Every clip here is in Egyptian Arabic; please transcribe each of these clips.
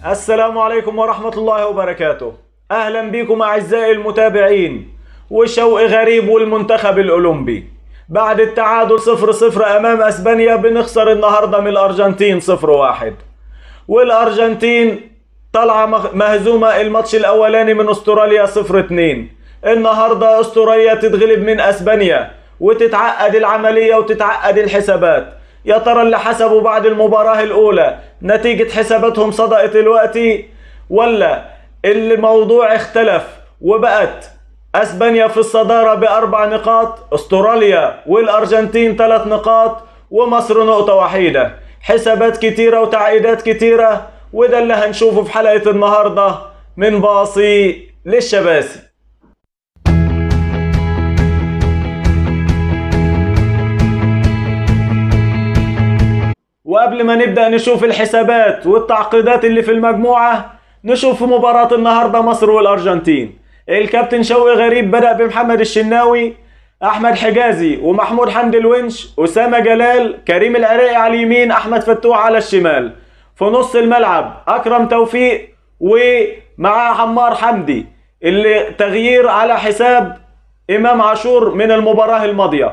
السلام عليكم ورحمة الله وبركاته أهلا بكم أعزائي المتابعين وشوق غريب والمنتخب الأولمبي بعد التعادل صفر صفر أمام أسبانيا بنخسر النهاردة من الأرجنتين صفر واحد والأرجنتين طالعة مغ- مهزومة الماتش الأولاني من أستراليا صفر اتنين النهاردة أستراليا تتغلب من أسبانيا وتتعقد العملية وتتعقد الحسابات يا ترى اللي حسبوا بعد المباراة الأولى نتيجة حساباتهم صدقت الوقت ولا الموضوع اختلف وبقت اسبانيا في الصدارة باربع نقاط استراليا والارجنتين ثلاث نقاط ومصر نقطة وحيدة حسابات كتيرة وتعقيدات كتيرة وده اللي هنشوفه في حلقة النهاردة من باصي للشباسي وقبل ما نبدأ نشوف الحسابات والتعقيدات اللي في المجموعة نشوف مباراة النهاردة مصر والأرجنتين الكابتن شوقي غريب بدأ بمحمد الشناوي أحمد حجازي ومحمود حمدي الونش أسامة جلال كريم العراقي على اليمين أحمد فتوح على الشمال في نص الملعب أكرم توفيق ومعاه عمار حمدي اللي تغيير على حساب إمام عاشور من المباراة الماضية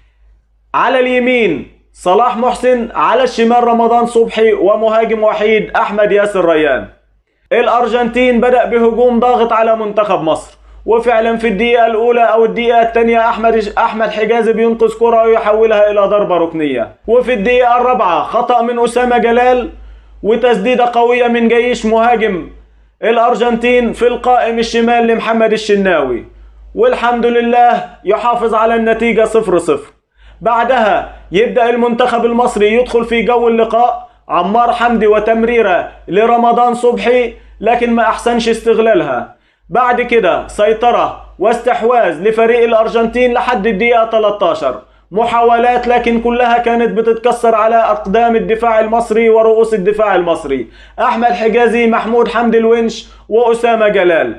على اليمين صلاح محسن على الشمال رمضان صبحي ومهاجم وحيد احمد ياسر ريان الارجنتين بدا بهجوم ضاغط على منتخب مصر وفعلا في الدقيقه الاولى او الدقيقه الثانيه احمد احمد حجازي بينقذ كره ويحولها الى ضربه ركنيه وفي الدقيقه الرابعه خطا من اسامه جلال وتسديده قويه من جيش مهاجم الارجنتين في القائم الشمال لمحمد الشناوي والحمد لله يحافظ على النتيجه صفر صفر بعدها يبدأ المنتخب المصري يدخل في جو اللقاء عمار حمدي وتمريرة لرمضان صبحي لكن ما أحسنش استغلالها بعد كده سيطرة واستحواذ لفريق الأرجنتين لحد الدقيقة 13 محاولات لكن كلها كانت بتتكسر على أقدام الدفاع المصري ورؤوس الدفاع المصري أحمد حجازي محمود حمدي الونش وأسامة جلال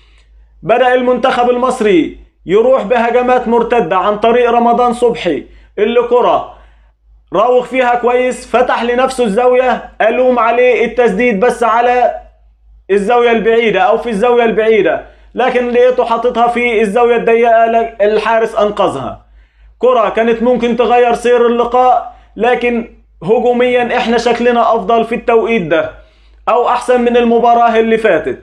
بدأ المنتخب المصري يروح بهجمات مرتدة عن طريق رمضان صبحي اللي كرة راوغ فيها كويس فتح لنفسه الزاوية ألوم عليه التسديد بس على الزاوية البعيدة أو في الزاوية البعيدة لكن لقيته حاططها في الزاوية الضيقة لك- الحارس أنقذها كرة كانت ممكن تغير سير اللقاء لكن هجوميا احنا شكلنا أفضل في التوقيت ده أو أحسن من المباراة اللي فاتت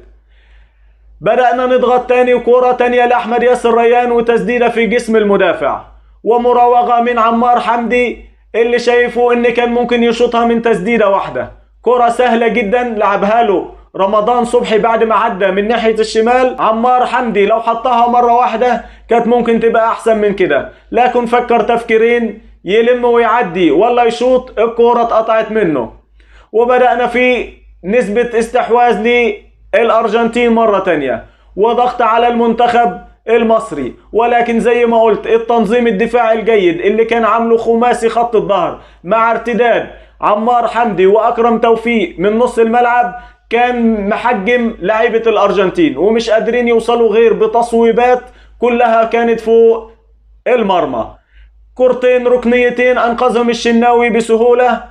بدأنا نضغط تاني وكرة تانية لأحمد ياسر ريان وتسديدة في جسم المدافع ومراوغة من عمار حمدي اللي شايفه ان كان ممكن يشوطها من تسديدة واحدة كرة سهلة جدا لعبها له رمضان صبحي بعد ما عدى من ناحية الشمال عمار حمدي لو حطها مرة واحدة كانت ممكن تبقى أحسن من كده لكن فكر تفكيرين يلم ويعدي ولا يشوط الكرة اتقطعت منه وبدأنا في نسبة استحواذ للأرجنتين مرة تانية وضغط على المنتخب المصري ولكن زي ما قلت التنظيم الدفاعي الجيد اللي كان عامله خماسي خط الظهر مع ارتداد عمار حمدي وأكرم توفيق من نص الملعب كان محجم لعيبة الأرجنتين ومش قادرين يوصلوا غير بتصويبات كلها كانت فوق المرمى كرتين ركنيتين انقذهم الشناوي بسهوله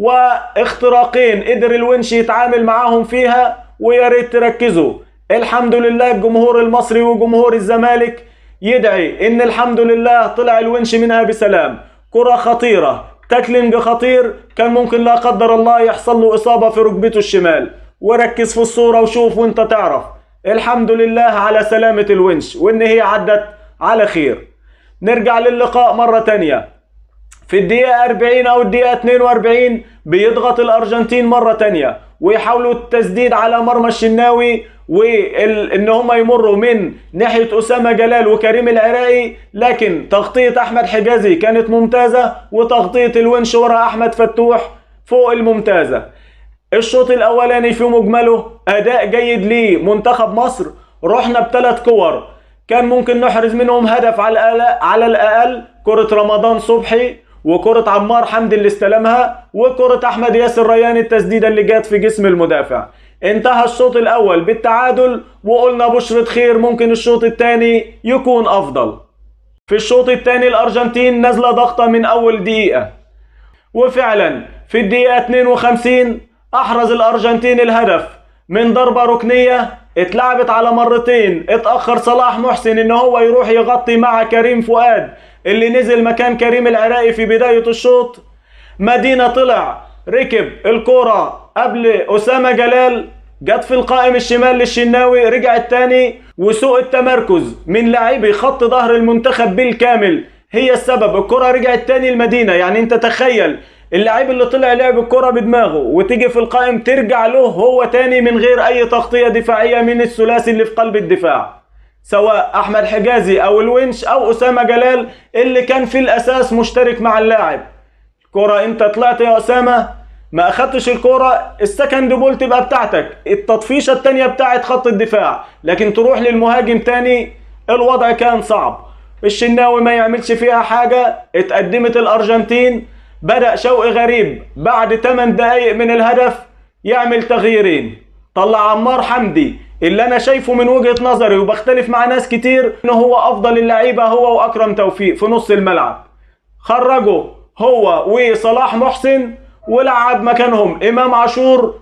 واختراقين قدر الونش يتعامل معاهم فيها ويا ريت تركزوا الحمد لله الجمهور المصري وجمهور الزمالك يدعي ان الحمد لله طلع الونش منها بسلام كرة خطيرة تاكلينج خطير كان ممكن لا قدر الله يحصل له اصابة في ركبته الشمال وركز في الصورة وشوف وانت تعرف الحمد لله على سلامة الونش وان هي عدت على خير نرجع للقاء مرة تانية في الدقيقة 40 أو الدقيقة 42 بيضغط الأرجنتين مرة تانية ويحاولوا التسديد على مرمى الشناوي وإن هم يمروا من ناحية أسامة جلال وكريم العراقي لكن تغطية أحمد حجازي كانت ممتازة وتغطية الونش ورا أحمد فتوح فوق الممتازة الشوط الأولاني في مجمله أداء جيد لمنتخب مصر رحنا بثلاث كور كان ممكن نحرز منهم هدف على الأقل, على الأقل كرة رمضان صبحي وكرة عمار حمدي اللي استلمها وكرة أحمد ياسر ريان التسديدة اللي جات في جسم المدافع انتهى الشوط الأول بالتعادل وقلنا بشرة خير ممكن الشوط الثاني يكون أفضل في الشوط الثاني الأرجنتين نازلة ضغطة من أول دقيقة وفعلا في الدقيقة 52 أحرز الأرجنتين الهدف من ضربة ركنية اتلعبت على مرتين اتأخر صلاح محسن ان هو يروح يغطي مع كريم فؤاد اللي نزل مكان كريم العراقي في بداية الشوط مدينة طلع ركب الكرة قبل أسامة جلال جت في القائم الشمال للشناوي رجعت تاني وسوء التمركز من لاعبي خط ظهر المنتخب بالكامل هي السبب الكرة رجعت تاني المدينة يعني انت تخيل اللاعب اللي طلع لعب الكرة بدماغه وتيجي في القائم ترجع له هو تاني من غير اي تغطية دفاعية من الثلاثي اللي في قلب الدفاع سواء احمد حجازي او الونش او اسامة جلال اللي كان في الاساس مشترك مع اللاعب كرة انت طلعت يا اسامة ما اخدتش الكرة السكند بول تبقى بتاعتك التطفيشة التانية بتاعت خط الدفاع لكن تروح للمهاجم تاني الوضع كان صعب الشناوي ما يعملش فيها حاجة اتقدمت الارجنتين بدأ شوقي غريب بعد 8 دقايق من الهدف يعمل تغييرين طلع عمار حمدي اللي انا شايفه من وجهة نظري وبختلف مع ناس كتير ان هو افضل اللعيبة هو واكرم توفيق في نص الملعب خرجوا هو وصلاح محسن ولعب مكانهم امام عاشور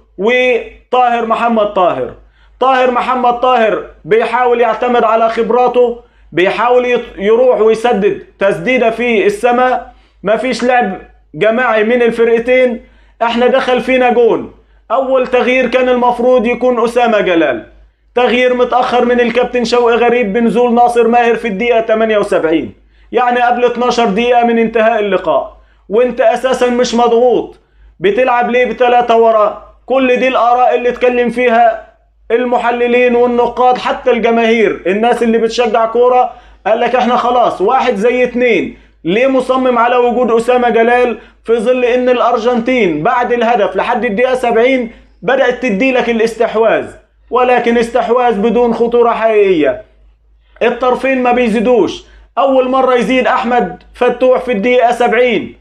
وطاهر محمد طاهر طاهر محمد طاهر بيحاول يعتمد على خبراته بيحاول يروح ويسدد تسديده في السماء مفيش لعب جماعي من الفرقتين احنا دخل فينا جون اول تغيير كان المفروض يكون اسامه جلال تغيير متاخر من الكابتن شوقي غريب بنزول ناصر ماهر في الدقيقه 78 يعني قبل 12 دقيقه من انتهاء اللقاء وانت اساسا مش مضغوط بتلعب ليه بثلاثه ورا كل دي الاراء اللي اتكلم فيها المحللين والنقاد حتى الجماهير الناس اللي بتشجع كوره قال لك احنا خلاص واحد زي اتنين ليه مصمم على وجود أسامة جلال في ظل إن الأرجنتين بعد الهدف لحد الدقيقة 70 بدأت تدي لك الاستحواذ ولكن استحواذ بدون خطورة حقيقية الطرفين ما بيزيدوش أول مرة يزيد أحمد فتوح في الدقيقة 70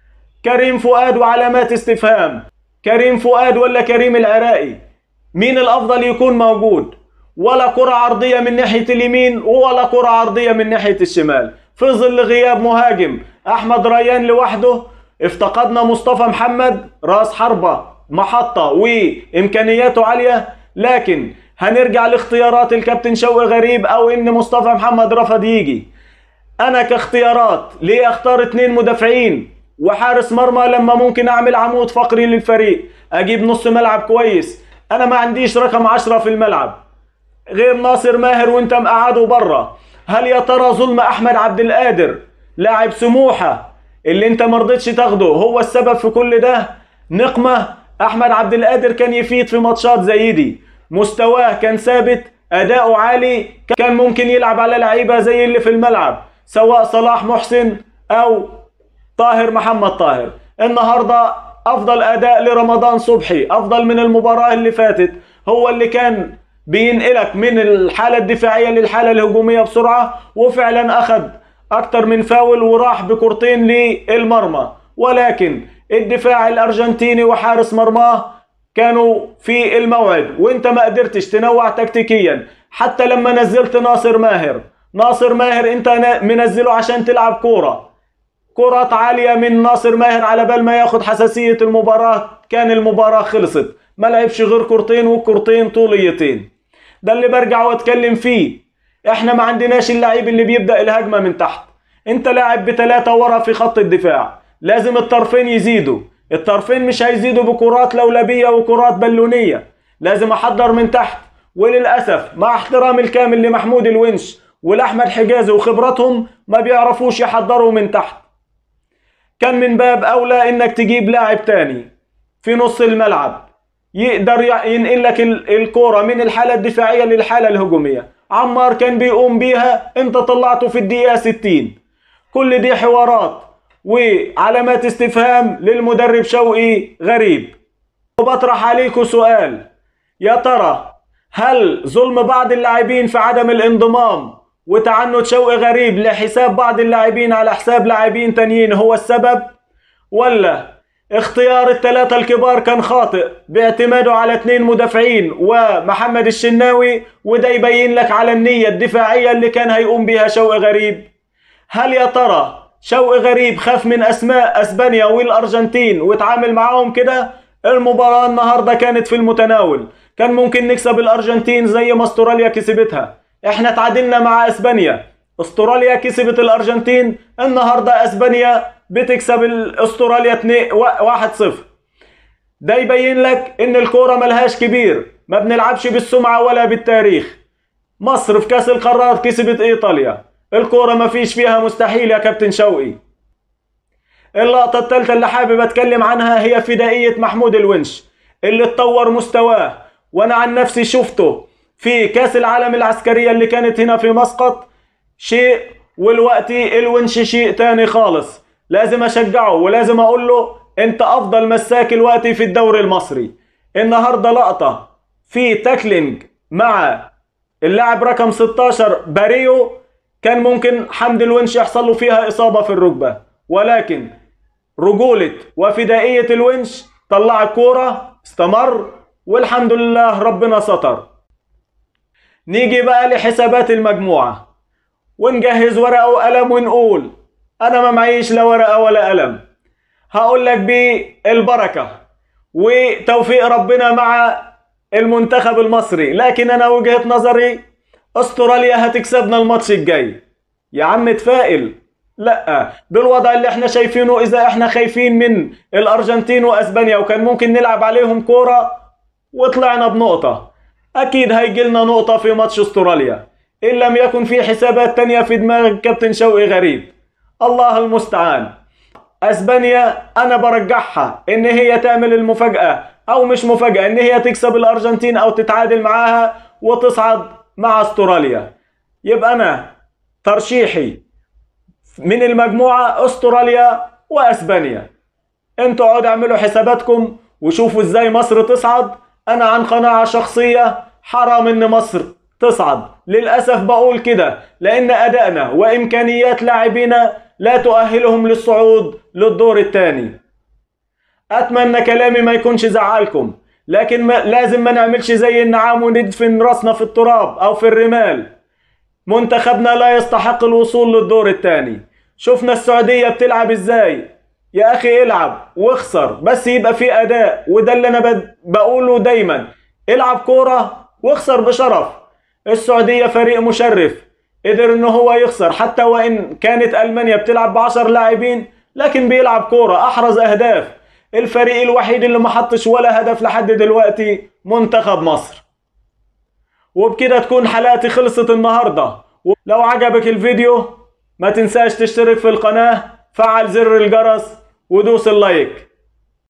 كريم فؤاد وعلامات استفهام كريم فؤاد ولا كريم العراقي مين الأفضل يكون موجود ولا كرة عرضية من ناحية اليمين ولا كرة عرضية من ناحية الشمال في ظل غياب مهاجم احمد ريان لوحده افتقدنا مصطفى محمد راس حربة محطة وامكانياته عالية لكن هنرجع لاختيارات الكابتن شوقي غريب او ان مصطفى محمد رفض يجي انا كاختيارات ليه اختار اتنين مدافعين وحارس مرمى لما ممكن اعمل عمود فقري للفريق اجيب نص ملعب كويس انا ما عنديش رقم عشرة في الملعب غير ناصر ماهر وانت مقعده بره هل يا ترى ظلم احمد عبد القادر لاعب سموحه اللي انت مرضتش تاخده هو السبب في كل ده نقمه احمد عبد القادر كان يفيد في ماتشات زي دي مستواه كان ثابت اداؤه عالي كان ممكن يلعب على لعيبه زي اللي في الملعب سواء صلاح محسن او طاهر محمد طاهر النهارده افضل اداء لرمضان صبحي افضل من المباراه اللي فاتت هو اللي كان بينقلك من الحالة الدفاعية للحالة الهجومية بسرعة وفعلا أخذ أكتر من فاول وراح بكورتين للمرمى ولكن الدفاع الأرجنتيني وحارس مرماه كانوا في الموعد وانت ما قدرتش تنوع تكتيكيا حتى لما نزلت ناصر ماهر ناصر ماهر انت منزله عشان تلعب كورة كرات عالية من ناصر ماهر على بال ما ياخد حساسية المباراة كان المباراة خلصت ما لعبش غير كورتين وكورتين طوليتين ده اللي برجع واتكلم فيه احنا ما عندناش اللعيب اللي بيبدا الهجمه من تحت انت لاعب بثلاثه ورا في خط الدفاع لازم الطرفين يزيدوا الطرفين مش هيزيدوا بكرات لولبيه وكرات بالونيه لازم احضر من تحت وللاسف مع احترامي الكامل لمحمود الونش ولاحمد حجازي وخبرتهم ما بيعرفوش يحضروا من تحت كان من باب اولى انك تجيب لاعب تاني في نص الملعب يقدر ينقل لك الكرة من الحالة الدفاعية للحالة الهجومية عمار كان بيقوم بيها انت طلعته في الدقيقة 60 كل دي حوارات وعلامات استفهام للمدرب شوقي غريب وبطرح عليكم سؤال يا ترى هل ظلم بعض اللاعبين في عدم الانضمام وتعنت شوقي غريب لحساب بعض اللاعبين على حساب لاعبين تانيين هو السبب ولا اختيار الثلاثة الكبار كان خاطئ باعتماده على اثنين مدافعين ومحمد الشناوي وده يبين لك على النية الدفاعية اللي كان هيقوم بها شوقي غريب هل يا ترى شوقي غريب خاف من اسماء اسبانيا والارجنتين وتعامل معاهم كده المباراة النهاردة كانت في المتناول كان ممكن نكسب الارجنتين زي ما استراليا كسبتها احنا تعادلنا مع اسبانيا استراليا كسبت الارجنتين النهارده اسبانيا بتكسب استراليا 1-0 ده يبين لك ان الكوره ملهاش كبير ما بنلعبش بالسمعه ولا بالتاريخ مصر في كاس القارات كسبت ايطاليا الكوره ما فيش فيها مستحيل يا كابتن شوقي اللقطة الثالثة اللي حابب اتكلم عنها هي فدائية محمود الونش اللي اتطور مستواه وانا عن نفسي شفته في كاس العالم العسكرية اللي كانت هنا في مسقط شيء والوقتي الونش شيء تاني خالص لازم اشجعه ولازم اقول له انت افضل مساك الوقتي في الدوري المصري النهاردة لقطة في تاكلينج مع اللاعب رقم 16 باريو كان ممكن حمد الونش يحصل له فيها اصابة في الركبة ولكن رجولة وفدائية الونش طلع الكورة استمر والحمد لله ربنا ستر نيجي بقى لحسابات المجموعة ونجهز ورقة وقلم ونقول أنا ما معيش لا ورقة ولا قلم هقول لك بالبركة وتوفيق ربنا مع المنتخب المصري لكن أنا وجهة نظري استراليا هتكسبنا الماتش الجاي يا عم تفائل لا بالوضع اللي احنا شايفينه اذا احنا خايفين من الارجنتين واسبانيا وكان ممكن نلعب عليهم كوره وطلعنا بنقطه اكيد هيجي لنا نقطه في ماتش استراليا ان لم يكن في حسابات تانية في دماغ كابتن شوقي غريب الله المستعان اسبانيا انا برجحها ان هي تعمل المفاجاه او مش مفاجاه ان هي تكسب الارجنتين او تتعادل معاها وتصعد مع استراليا يبقى انا ترشيحي من المجموعة استراليا واسبانيا انتوا اقعدوا اعملوا حساباتكم وشوفوا ازاي مصر تصعد انا عن قناعة شخصية حرام ان مصر تصعد للأسف بقول كده لأن أدائنا وإمكانيات لاعبينا لا تؤهلهم للصعود للدور الثاني أتمنى كلامي ما يكونش زعلكم لكن ما لازم ما نعملش زي النعام وندفن راسنا في التراب أو في الرمال منتخبنا لا يستحق الوصول للدور الثاني شفنا السعودية بتلعب ازاي يا اخي العب واخسر بس يبقى في اداء وده اللي انا بقوله دايما العب كورة واخسر بشرف السعودية فريق مشرف قدر ان هو يخسر حتى وان كانت المانيا بتلعب بعشر لاعبين لكن بيلعب كورة احرز اهداف الفريق الوحيد اللي ما حطش ولا هدف لحد دلوقتي منتخب مصر وبكده تكون حلقتي خلصت النهارده لو عجبك الفيديو ما تنساش تشترك في القناة فعل زر الجرس ودوس اللايك